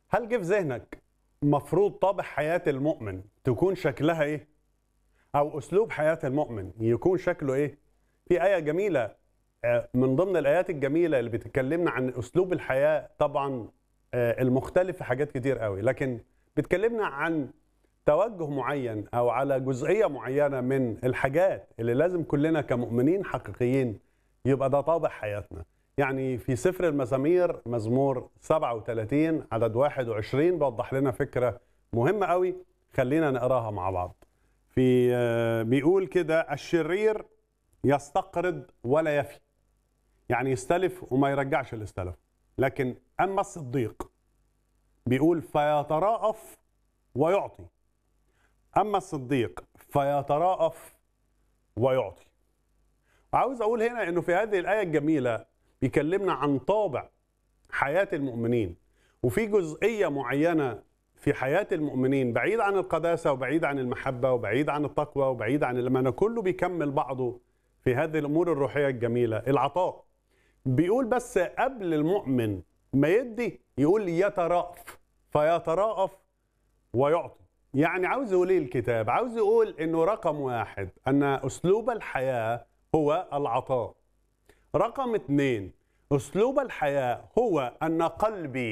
هل جه في ذهنك مفروض طابع حياة المؤمن تكون شكلها ايه؟ أو أسلوب حياة المؤمن يكون شكله ايه؟ في آية جميلة آه، من ضمن الآيات الجميلة اللي بتكلمنا عن أسلوب الحياة طبعا آه، المختلف في حاجات كتير قوي لكن بتكلمنا عن توجه معين أو على جزئية معينة من الحاجات اللي لازم كلنا كمؤمنين حقيقيين يبقى ده طابع حياتنا يعني في سفر المزامير مزمور 37 عدد 21 بيوضح لنا فكرة مهمة قوي خلينا نقراها مع بعض في آه، بيقول كده الشرير يستقرض ولا يفي يعني يستلف وما يرجعش اللي استلف لكن أما الصديق بيقول فيتراءف ويعطي أما الصديق فيتراءف ويعطي عاوز أقول هنا أنه في هذه الآية الجميلة بيكلمنا عن طابع حياة المؤمنين وفي جزئية معينة في حياة المؤمنين بعيد عن القداسة وبعيد عن المحبة وبعيد عن التقوى وبعيد عن الأمانة كله بيكمل بعضه في هذه الأمور الروحية الجميلة العطاء بيقول بس قبل المؤمن ما يدي يقول يترأف فيتراءف ويعطي يعني عاوز يقول ايه الكتاب عاوز يقول انه رقم واحد ان اسلوب الحياة هو العطاء رقم اثنين اسلوب الحياة هو ان قلبي